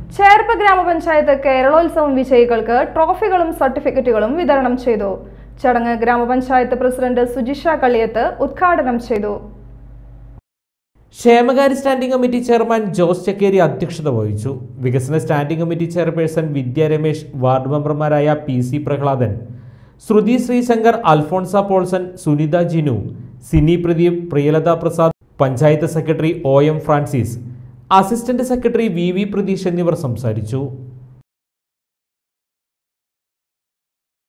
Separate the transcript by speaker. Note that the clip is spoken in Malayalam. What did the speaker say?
Speaker 1: ചേർപ്പ് ഗ്രാമപഞ്ചായത്ത് കേരളോത്സവം വിജയികൾക്ക് ട്രോഫികളും സർട്ടിഫിക്കറ്റുകളും വിതരണം ചെയ്തു ചടങ്ങ് ഗ്രാമപഞ്ചായത്ത് പ്രസിഡന്റ് സുജിഷ കളിയത്ത് ഉദ്ഘാടനം ചെയ്തു
Speaker 2: ക്ഷേമകാര്യ standing committee chairman Jose Chakkeri അധ്യക്ഷത വഹിച്ചു വികസന standing committee chairperson Vidya Ramesh ward മെമ്പർമാരായ P C Prahladan Sruthi Sreesankar Alphonsa Paulson Sunitha Jinu Sini Pradeep Priyalatha Prasad panchayat secretary O M Francis assistant secretary V V Pratheesh എന്നിവർ സംസാരിച്ചു